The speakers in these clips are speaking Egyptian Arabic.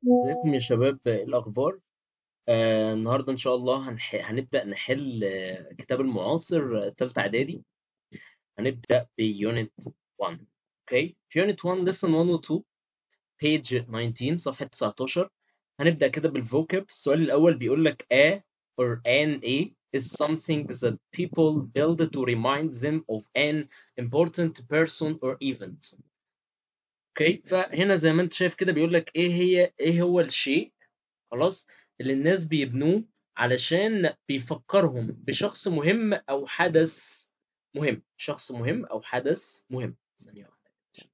ازيكم يا شباب إيه الأخبار آه النهاردة إن شاء الله هنح... هنبدأ نحل آه، كتاب المعاصر آه، تالتة إعدادي هنبدأ بيونت 1 أوكي في يونت 1 lesson 1 و 2 page 19 صفحة 19 هنبدأ كده بالفوكاب السؤال الأول بيقول لك a or an a is something that people build to remind them of an important person or event اوكي فهنا زي ما انت شايف كده بيقول لك ايه هي ايه هو الشيء خلاص اللي الناس بيبنوه علشان بيفكرهم بشخص مهم او حدث مهم شخص مهم او حدث مهم ثانية واحدة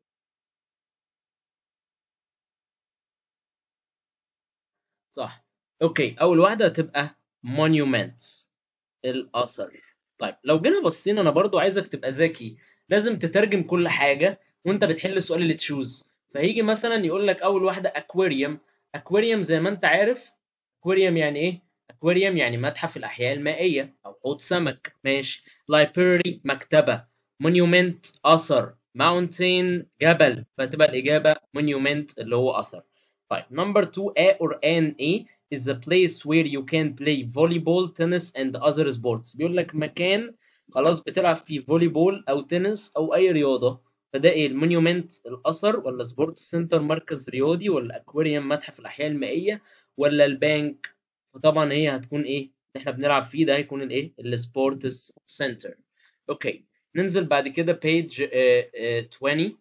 صح اوكي اول واحدة هتبقى monuments الاثر طيب لو جينا بصينا انا برضو عايزك تبقى ذكي لازم تترجم كل حاجة وانت بتحل السؤال اللي تشوز فهيجي مثلا يقول لك اول واحدة اكواريوم اكواريوم زي ما انت عارف اكواريوم يعني ايه اكواريوم يعني متحف الاحياء المائية او حوض سمك ماشي لايبراري مكتبة مونيومنت اثر ماونتين جبل فتبقى الاجابة مونيومنت اللي هو اثر طيب number two A or N A is a place where you can play volleyball, tennis and other sports بيقول لك مكان خلاص بتلعب فيه فولي بول او تنس او اي رياضه فده ايه المونيومنت الاثر ولا سبورت سنتر مركز رياضي ولا اكواريوم متحف الاحياء المائيه ولا البانك وطبعا هي هتكون ايه اللي احنا بنلعب فيه ده هيكون الايه السبورتس سنتر اوكي ننزل بعد كده بيج 20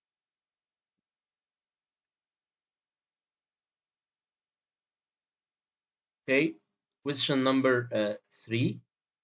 اوكي question number 3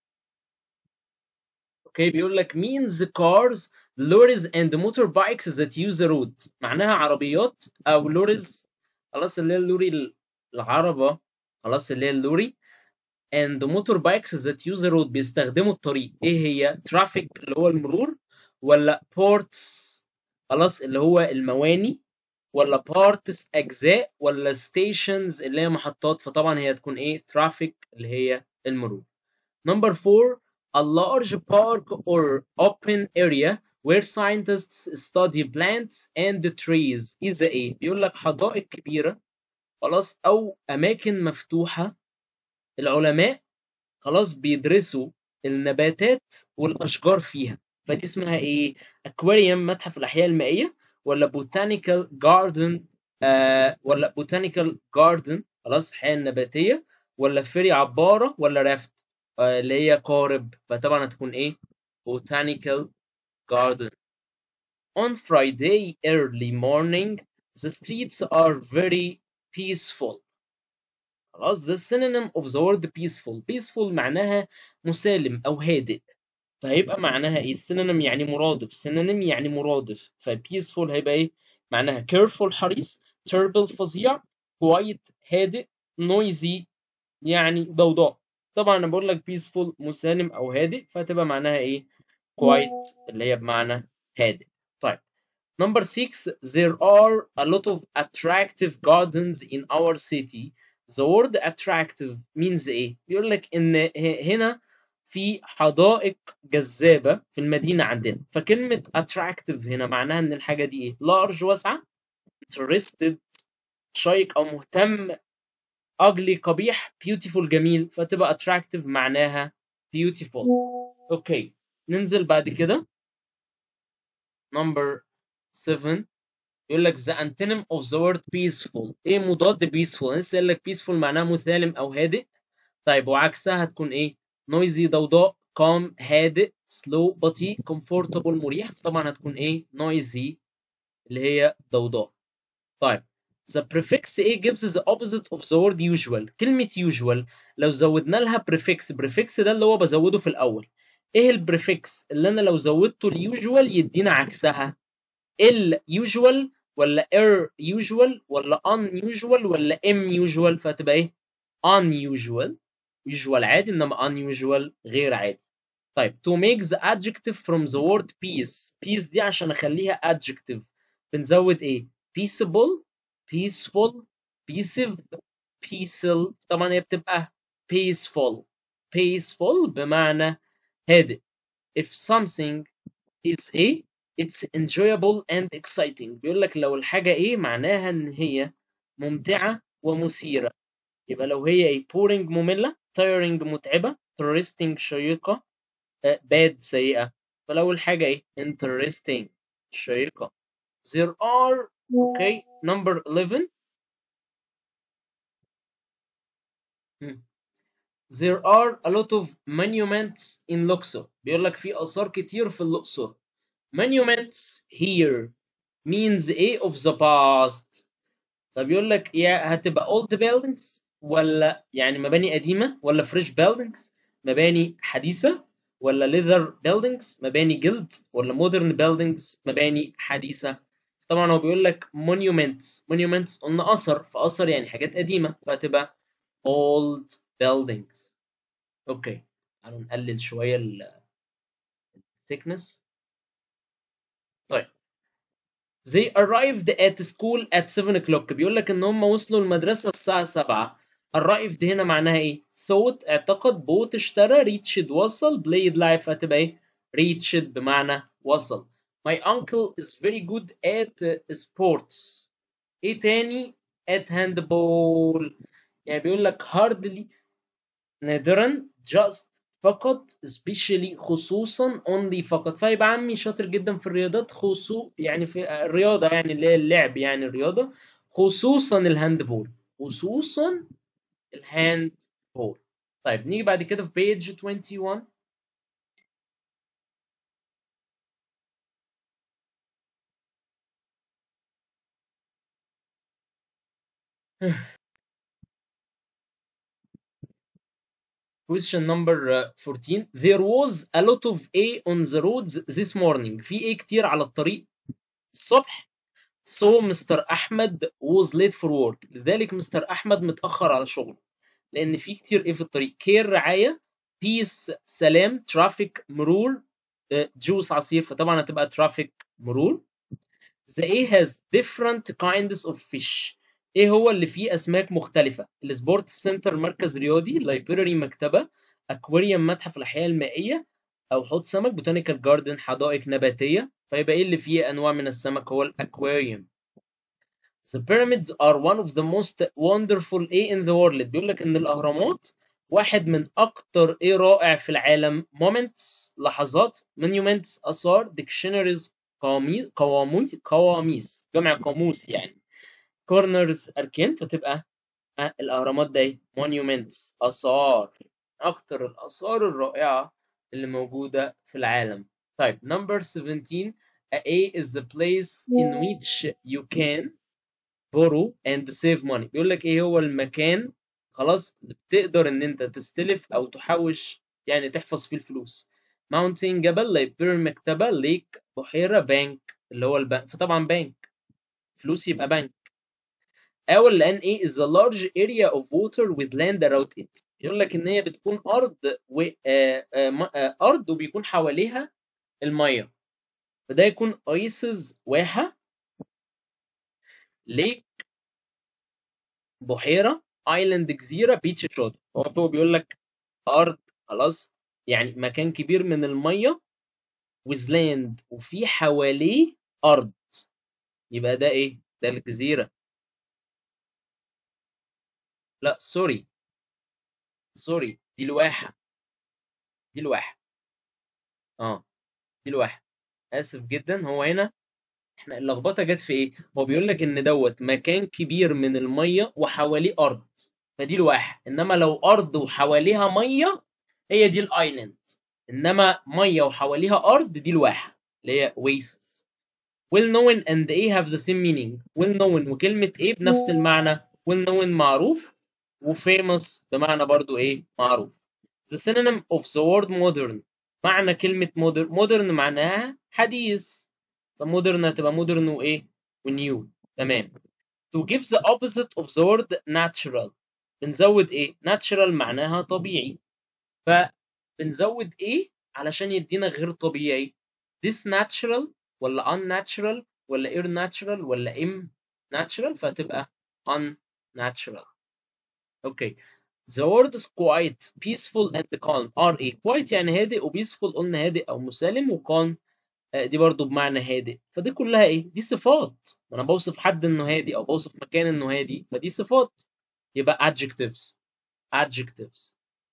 اوكي بيقول لك means cars lorries and motorbikes that use the road معناها عربيات او لوريز خلاص اللي هي اللوري العربة خلاص اللي هي اللوري and motorbikes that use the road بيستخدموا الطريق ايه هي traffic اللي هو المرور ولا ports خلاص اللي هو المواني ولا parts اجزاء ولا stations اللي هي محطات فطبعا هي هتكون ايه traffic اللي هي المرور number four a large park or open area where scientists study plants and trees is ايه بيقول لك حدائق كبيرة خلاص او اماكن مفتوحة العلماء خلاص بيدرسوا النباتات والاشجار فيها فدي اسمها ايه اكواريوم متحف الاحياء المائيه ولا بوتانيكال جاردن آه ولا بوتانيكال جاردن خلاص حياه نباتيه ولا فيري عباره ولا رافت آه اللي هي قارب فطبعا هتكون ايه بوتانيكال جاردن On Friday early morning the streets are very peaceful خلاص the synonym of the word peaceful peaceful معناها مسالم أو هادئ فهيبقى معناها إيه synonym يعني مرادف synonym يعني مرادف ف peaceful هيبقى إيه معناها careful حريص terrible فظيع quiet هادئ noisy يعني ضوضاء طبعا أنا بقول لك peaceful مسالم أو هادئ فهتبقى معناها إيه quiet اللي هي بمعنى هادئ طيب Number six, there are a lot of attractive gardens in our city. The word attractive means ايه؟ بيقول لك ان ه- هنا في حدائق جذابة في المدينة عندنا فكلمة attractive هنا معناها ان الحاجة دي ايه؟ large واسعة interested شيق او مهتم ugly قبيح beautiful جميل فتبقى attractive معناها beautiful اوكي ننزل بعد كده number 7 يقول لك the antonym of the word peaceful ايه مضاد peaceful أنا لسه قايل لك peaceful معناها مسالم او هادئ طيب وعكسها هتكون ايه noisy ضوضاء calm هادئ slow بطيء comfortable مريح طبعا هتكون ايه noisy اللي هي ضوضاء طيب the prefix ايه gives the opposite of the word usual كلمة usual لو زودنا لها prefix prefix ده اللي هو بزوده في الأول ايه البريفكس اللي انا لو زودته اليوجوال يدينا عكسها ال usual ولا ir usual ولا unusual ولا im usual فتبقى ايه unusual usual عادي انما unusual غير عادي طيب to make the adjective from the word peace peace دي عشان اخليها adjective بنزود ايه peaceable peaceful peaceable peaceful طبعا هي بتبقى peaceful peaceful بمعنى هادئ if something is ايه it's enjoyable and exciting بيقول لك لو الحاجة ايه معناها ان هي ممتعة ومثيرة يبقى لو هي ايه boring مملة tiring متعبة interesting شيقة آه، bad سيئة فلو الحاجة ايه interesting شيقة there are okay number 11 Hmm. There are a lot of monuments in Luxor. بيقول لك في آثار كتير في الأقصر. Monuments here means a of the past. فبيقول لك يا هتبقى old buildings ولا يعني مباني قديمة ولا fresh buildings مباني حديثة ولا leather buildings مباني جلد ولا modern buildings مباني حديثة طبعا هو بيقول لك monuments monuments قلنا أثر فأثر يعني حاجات قديمة فهتبقى old buildings اوكي تعالوا نقلل شوية ال thickness طيب they arrived at school at 7 o'clock بيقول لك ان هم وصلوا المدرسة الساعة 7 arrived هنا معناها ايه thought اعتقد bought اشترى reached وصل played لعب هتبقى ايه reached بمعنى وصل my uncle is very good at uh, sports ايه تاني at handball يعني بيقول لك hardly نادرا just فقط especially خصوصا only فقط فيبقى عمي شاطر جدا في الرياضات خصوص يعني في الرياضة يعني اللي هي اللعب يعني الرياضة خصوصا الهاندبول خصوصا الهاندبول طيب نيجي بعد كده في page 21 Question number uh, 14 There was a lot of A on the roads this morning في A كتير على الطريق الصبح So Mr. أحمد was late for work لذلك مستر أحمد متأخر على شغله لأن في كتير إيه في الطريق كير رعاية بيس سلام ترافيك مرور جوس عصير فطبعا هتبقى ترافيك مرور The A has different kinds of fish ايه هو اللي فيه اسماك مختلفه السبورت سنتر مركز رياضي لايبراري مكتبه اكواريوم متحف الاحياء المائيه او حوض سمك بوتانيكال جاردن حدائق نباتيه فيبقى ايه اللي فيه انواع من السمك هو الاكواريوم The pyramids are one of the most wonderful A in the world بيقول لك ان الاهرامات واحد من اكتر ايه رائع في العالم moments لحظات monuments اثار dictionaries قواميس قواميس قواميس جمع قاموس يعني كورنرز اركان فتبقى آه، الاهرامات ده ايه monuments اثار اكتر الاثار الرائعه اللي موجوده في العالم طيب number 17 A is the place in which you can borrow and save money بيقول لك ايه هو المكان خلاص بتقدر ان انت تستلف او تحوش يعني تحفظ فيه الفلوس mountain جبل library مكتبه ليك بحيره بنك اللي هو البنك فطبعا بنك فلوس يبقى بنك أول لأن إيه is a large area of water with land around it يقول لك إن هي بتكون أرض و آه، آه، م- آه، أرض وبيكون حواليها المية فده يكون oasis واحة ليك بحيرة ايلاند جزيرة بيتش شاطئ هو فوق بيقول لك أرض خلاص يعني مكان كبير من المية with land وفي حواليه أرض يبقى ده إيه؟ ده الجزيرة لا سوري سوري دي الواحة دي الواحة اه دي الواحة آسف جدا هو هنا احنا اللخبطة جت في ايه؟ هو بيقول لك ان دوت مكان كبير من المية وحواليه أرض فدي الواحة انما لو أرض وحواليها مية هي دي الايلاند انما مية وحواليها أرض دي الواحة اللي هي oasis well known and A have the same meaning well known وكلمة A بنفس المعنى well known معروف و famous بمعنى برضو ايه معروف the synonym of the word modern معنى كلمة modern modern معناها حديث فمودرن هتبقى modern وايه ونيو تمام to give the opposite of the word natural بنزود ايه natural معناها طبيعي فبنزود ايه علشان يدينا غير طبيعي this natural ولا unnatural ولا air natural ولا im natural فهتبقى unnatural اوكي the word is quiet peaceful and calm are ايه quiet يعني هادئ و peaceful قلنا هادئ او مسالم و calm آه، دي برضو بمعنى هادئ فدي كلها ايه دي صفات انا بوصف حد انه هادي او بوصف مكان انه هادي فدي صفات يبقى adjectives adjectives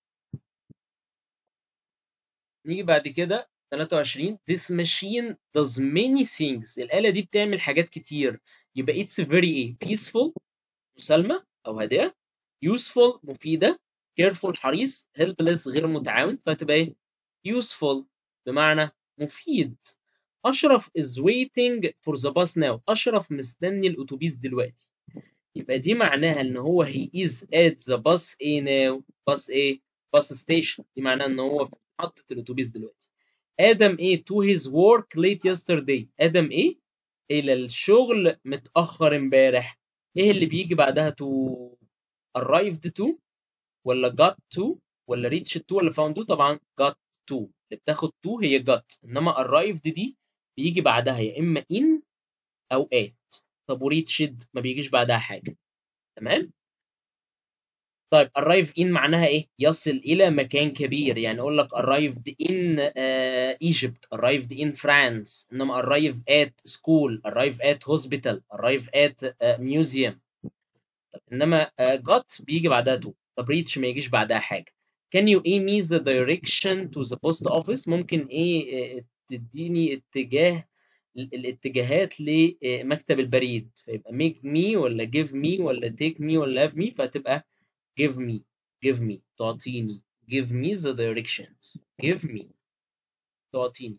نيجي بعد كده 23 this machine does many things الآلة دي بتعمل حاجات كتير يبقى it's very ايه peaceful مسالمة أو هادئة useful مفيدة careful حريص helpless غير متعاون فتبقى ايه useful بمعنى مفيد أشرف is waiting for the bus now أشرف مستني الأتوبيس دلوقتي يبقى دي معناها إن هو he is at the bus A now bus A bus station دي معناها إن هو في محطة الأتوبيس دلوقتي آدم A to his work late yesterday آدم A إلى الشغل متأخر امبارح إيه اللي بيجي بعدها to arrived to ولا got to ولا reached to ولا found to طبعا got to اللي بتاخد to هي got إنما arrived دي بيجي بعدها يا إما in أو at طب و reached ما بيجيش بعدها حاجة تمام طيب arrive in معناها ايه؟ يصل إلى مكان كبير يعني أقول لك arrived in uh, Egypt arrived in France إنما arrive at school arrive at hospital arrive at uh, museum طب إنما uh, got بيجي بعدها to طب reach ما يجيش بعدها حاجة can you aim me the direction to the post office ممكن ايه uh, تديني اتجاه الاتجاهات لمكتب البريد فيبقى make me ولا give me ولا take me ولا have me فتبقى give me give me تعطيني give me the directions give me تعطيني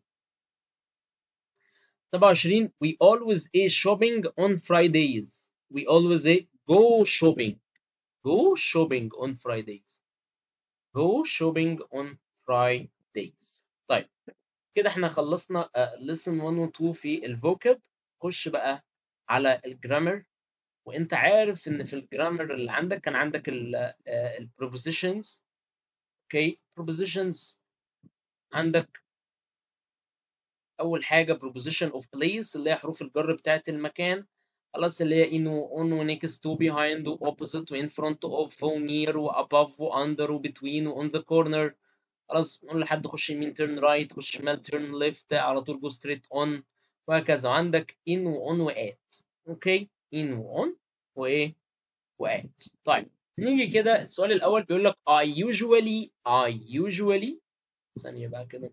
27 we always a shopping on Fridays we always a go shopping go shopping on Fridays go shopping on Fridays طيب كده احنا خلصنا uh, lesson 1 و 2 في الفوكاب خش بقى على الجرامر وانت عارف ان في الجرامر اللي عندك كان عندك البروبوزيشنز اوكي prepositions عندك اول حاجه proposition of place اللي هي حروف الجر بتاعت المكان خلاص اللي هي in و on و next to behind و opposite و in front of و near و above و under و between و on the corner خلاص نقول لحد خش يمين turn right خش شمال turn left على طول go straight on وهكذا وعندك in و on و at اوكي in و on وايه و at طيب نيجي كده السؤال الاول بيقول لك I usually I usually ثانية بقى كده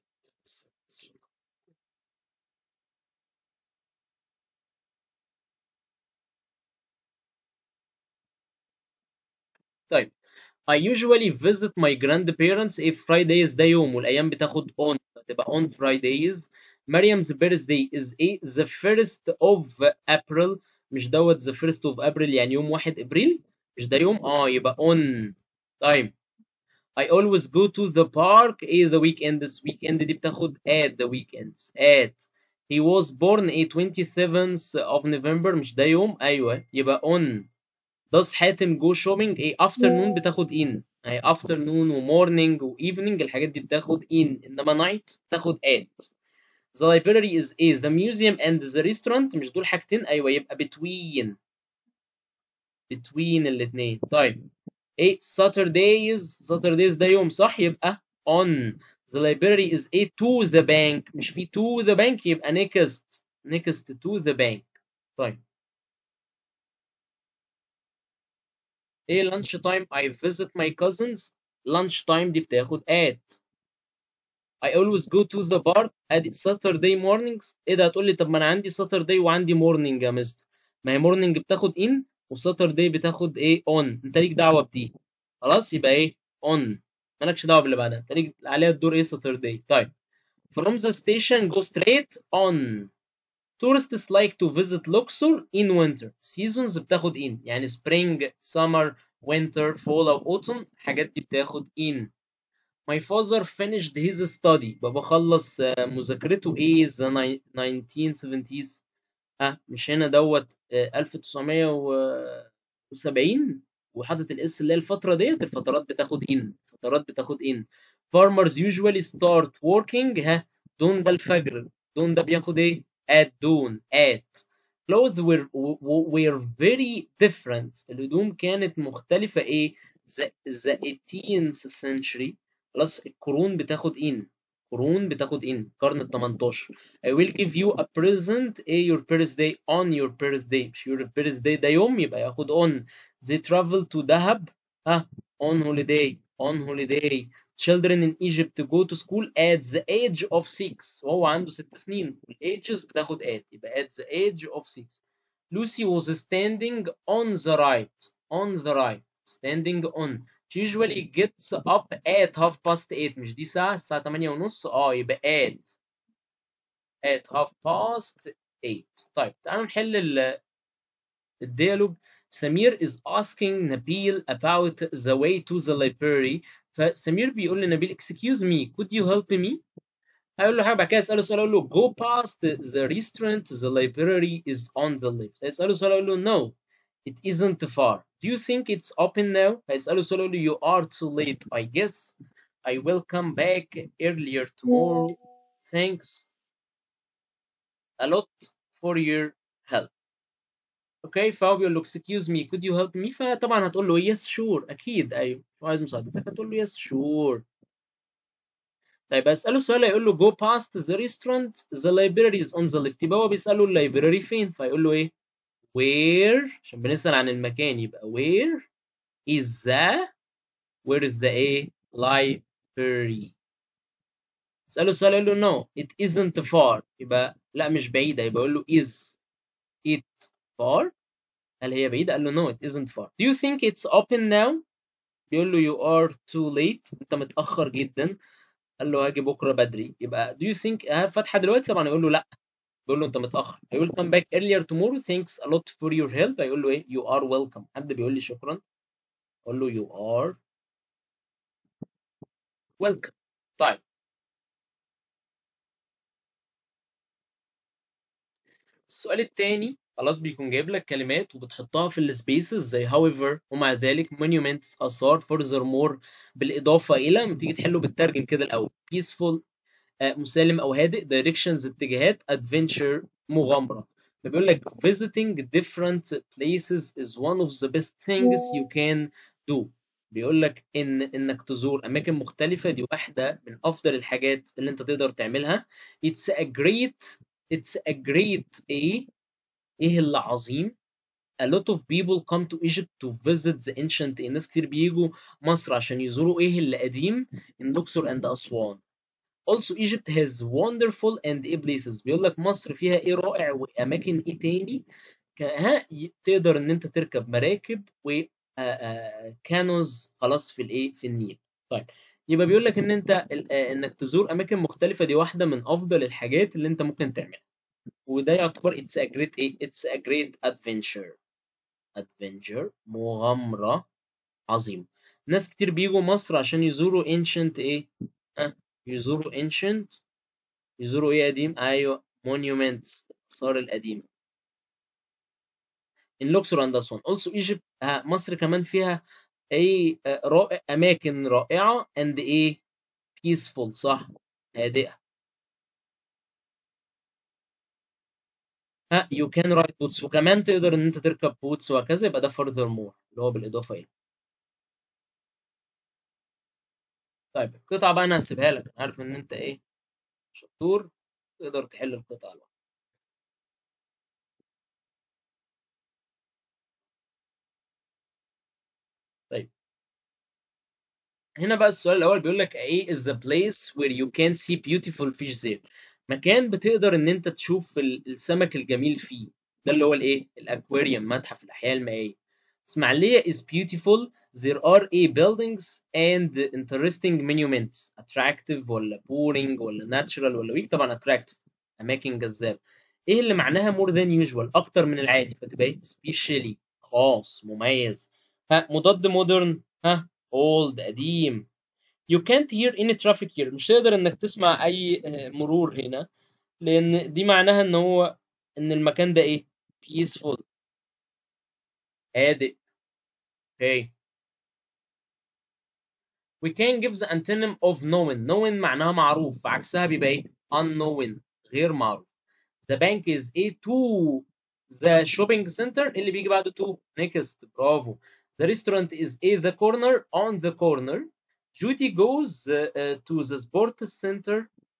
طيب I usually visit my grandparents if Fridays ده يوم والأيام بتاخد on فتبقى on Fridays مريم's birthday is a the first of April مش دوت the first of April يعني يوم 1 ابريل مش ده يوم اه يبقى on طيب I always go to the park ايه the weekends weekend دي بتاخد at the weekends at he was born a 27th of November مش ده يوم ايوه يبقى on does حاتم go shopping ايه afternoon بتاخد in اهي afternoon و morning و evening الحاجات دي بتاخد in انما night بتاخد at the library is a the museum and the restaurant مش دول حاجتين ايوه يبقى between between الاثنين طيب ايه Saturdays Saturdays ده يوم صح يبقى on the library is a to the bank مش في to the bank يبقى next next to the bank طيب ايه lunch time I visit my cousins lunch time دي بتاخد at I always go to the park ادي Saturday mornings ايه ده هتقول لي طب ما انا عندي Saturday وعندي morning يا مستر ما هي morning بتاخد in وساتردي بتاخد ايه on انت ليك دعوه بدي خلاص يبقى ايه on مالكش دعوه باللي بعدها انت ليك عليها الدور ايه Saturday طيب from the station go straight on tourists like to visit Luxor in winter seasons بتاخد in يعني spring summer winter fall او autumn الحاجات دي بتاخد in My father finished his study بابا خلص مذاكرته ايه the 1970s ها مش هنا دوت 1970 وحاطط الاس اللي هي الفترة ديت الفترات بتاخد in الفترات بتاخد in farmers usually start working ها دون ده الفجر دون ده بياخد ايه at dawn at clothes were, were very different الهدوم كانت مختلفة ايه the, the 18th century خلاص القرون بتاخد in قرون بتاخد in قرن ال 18 I will give you a present a your birthday on your birthday مش your birthday ده يوم يبقى ياخد on they travel to دهب ها on holiday on holiday children in Egypt go to school at the age of 6 وهو عنده 6 سنين ages بتاخد at يبقى at the age of 6 Lucy was standing on the right on the right standing on she usually gets up at half past 8 مش دي ساعة الساعة 8 ونص اه يبقى at at half past 8 طيب تعالوا نحل ال الديالوج سمير is asking نبيل about the way to the library فسمير بيقول لنبيل excuse me could you help me هيقول له حاجه بعد كده يساله سؤال يقول له go past the restaurant the library is on the left هيساله سؤال يقول له no it isn't far do you think it's open now هيساله سؤال يقول له you are too late I guess I will come back earlier tomorrow thanks a lot for your help اوكي فهو بيقول له excuse me could you help me فطبعا هتقول له yes sure اكيد ايوه شو عايز مساعدتك هتقول له yes sure طيب اساله سؤال هيقول له go past the restaurant the library is on the left يبقى هو بيساله اللايبراري فين فيقول له ايه where عشان بنسال عن المكان يبقى where is the where is the ايه library اساله سؤال يقول له no it isn't far يبقى لا مش بعيده يبقى يقول له is it far هل هي بعيده قال له no it isn't far do you think it's open now بيقول له you are too late انت متاخر جدا قال له هاجي بكره بدري يبقى do you think ها فاتحه دلوقتي طبعا يقول له لا بيقول له انت متاخر هيقول come back earlier tomorrow thanks a lot for your help هيقول له ايه you are welcome حد بيقول لي شكرا اقول له you are welcome طيب السؤال الثاني خلاص بيكون جايب لك كلمات وبتحطها في السبيسز زي however ومع ذلك monuments آثار furthermore بالإضافة إلى لما تيجي تحله بالترجم كده الأول peaceful آه، مسالم أو هادئ directions اتجاهات adventure مغامرة فبيقول لك visiting different places is one of the best things you can do بيقول لك ان انك تزور اماكن مختلفه دي واحده من افضل الحاجات اللي انت تقدر تعملها it's a great it's a great ايه ايه اللي عظيم a lot of people come to Egypt to visit the ancient ناس كتير بيجوا مصر عشان يزوروا ايه اللي قديم in Luxor and أسوان also Egypt has wonderful and ايه places بيقول لك مصر فيها ايه رائع واماكن ايه تاني ك- ها ي- تقدر ان انت تركب مراكب و كانوز خلاص في الايه في النيل طيب يبقى بيقول لك ان انت ال- آه، انك تزور اماكن مختلفه دي واحده من افضل الحاجات اللي انت ممكن تعملها وده يعتبر it's a great ايه it's a great adventure adventure مغامره عظيمه ناس كتير بيجوا مصر عشان يزوروا ancient ايه أه يزوروا ancient يزوروا ايه قديم ايوه monuments الاثار القديمه in Luxor and Aswan also Egypt ها مصر كمان فيها ايه آه، رائع اماكن رائعه and ايه peaceful صح هادئه ها you can ride boats وكمان تقدر ان انت تركب بوتس وهكذا يبقى ده furthermore اللي هو بالاضافه الى طيب القطعه بقى انا هسيبها لك انا عارف ان انت ايه شطور تقدر تحل القطعه لوحدك طيب هنا بقى السؤال الاول بيقول لك ايه is the place where you can see beautiful fish there مكان بتقدر ان انت تشوف ال- السمك الجميل فيه ده اللي هو الايه الاكواريوم متحف الاحياء المائيه اسماعيليه is beautiful there are a buildings and interesting monuments attractive ولا boring ولا natural ولا weak طبعا attractive اماكن جذابه ايه اللي معناها more than usual اكتر من العادي فتبقى ايه especially خاص مميز ها مضاد modern ها old قديم you can't hear any traffic here مش تقدر انك تسمع اي آه، مرور هنا لان دي معناها ان هو ان المكان ده ايه peaceful هادئ okay we can give the antonym of known known معناها معروف عكسها بيبقى ايه unknown غير معروف the bank is a to the shopping center اللي بيجي بعده to next برافو the restaurant is a the corner on the corner Judy goes uh, uh, to the sports center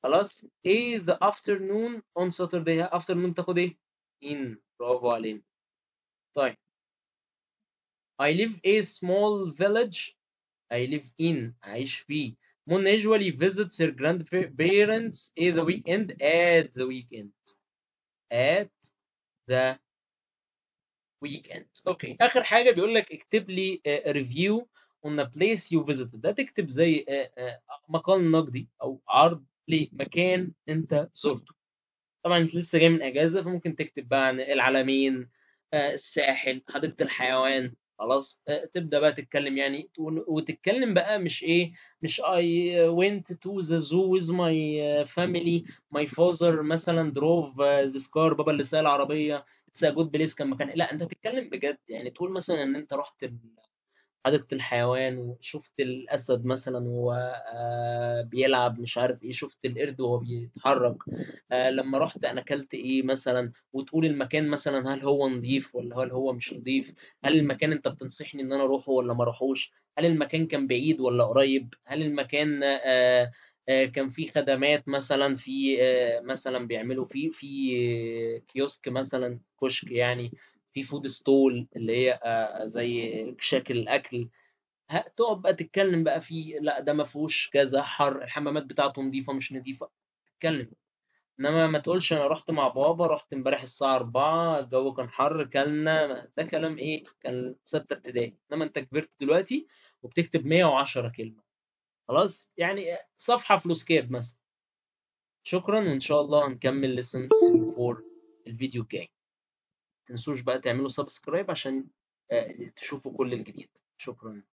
خلاص ايه the afternoon on Saturday afternoon تاخد ايه in برافو علينا طيب I live a small village I live in أعيش فيه Mona usually visits her grandparents in the weekend at the weekend at the weekend اوكي اخر حاجه بيقول لك اكتب لي ريفيو on a place you visited ده تكتب زي آه، آه، مقال نقدي او عرض لمكان انت زرته طبعا انت لسه جاي من اجازه فممكن تكتب بقى عن العلمين آه، الساحل حديقه الحيوان خلاص آه، تبدا بقى تتكلم يعني تقول- وتتكلم بقى مش ايه مش I went to the zoo with my uh, family my father مثلا drove uh, this car بابا اللي ساق العربيه it's a good place كان مكان لا انت تتكلم بجد يعني تقول مثلا ان انت رحت ال- حديقة الحيوان وشفت الأسد مثلا وهو آه، بيلعب مش عارف ايه شفت القرد وهو بيتحرك آه، لما رحت أنا أكلت ايه مثلا وتقول المكان مثلا هل هو نظيف ولا هل هو مش نظيف هل المكان انت بتنصحني ان انا اروحه ولا ما اروحوش هل المكان كان بعيد ولا قريب هل المكان آه، آه، كان فيه خدمات مثلا في آه، مثلا بيعملوا فيه في كيوسك مثلا كشك يعني في فود ستول اللي هي آه، زي شكل الاكل ه- تقعد بقى تتكلم بقى في لا ده ما فيهوش كذا حر الحمامات بتاعته نظيفه مش نظيفه تتكلم انما ما تقولش انا رحت مع بابا رحت امبارح الساعه 4 الجو كان حر كلنا ده كلام ايه كان سته ابتدائي انما انت كبرت دلوقتي وبتكتب 110 كلمه خلاص يعني صفحه فلوس كاب مثلا شكرا وان شاء الله هنكمل lessons 4 الفيديو الجاي تنسوش بقى تعملوا سبسكرايب عشان آه، تشوفوا كل الجديد شكرا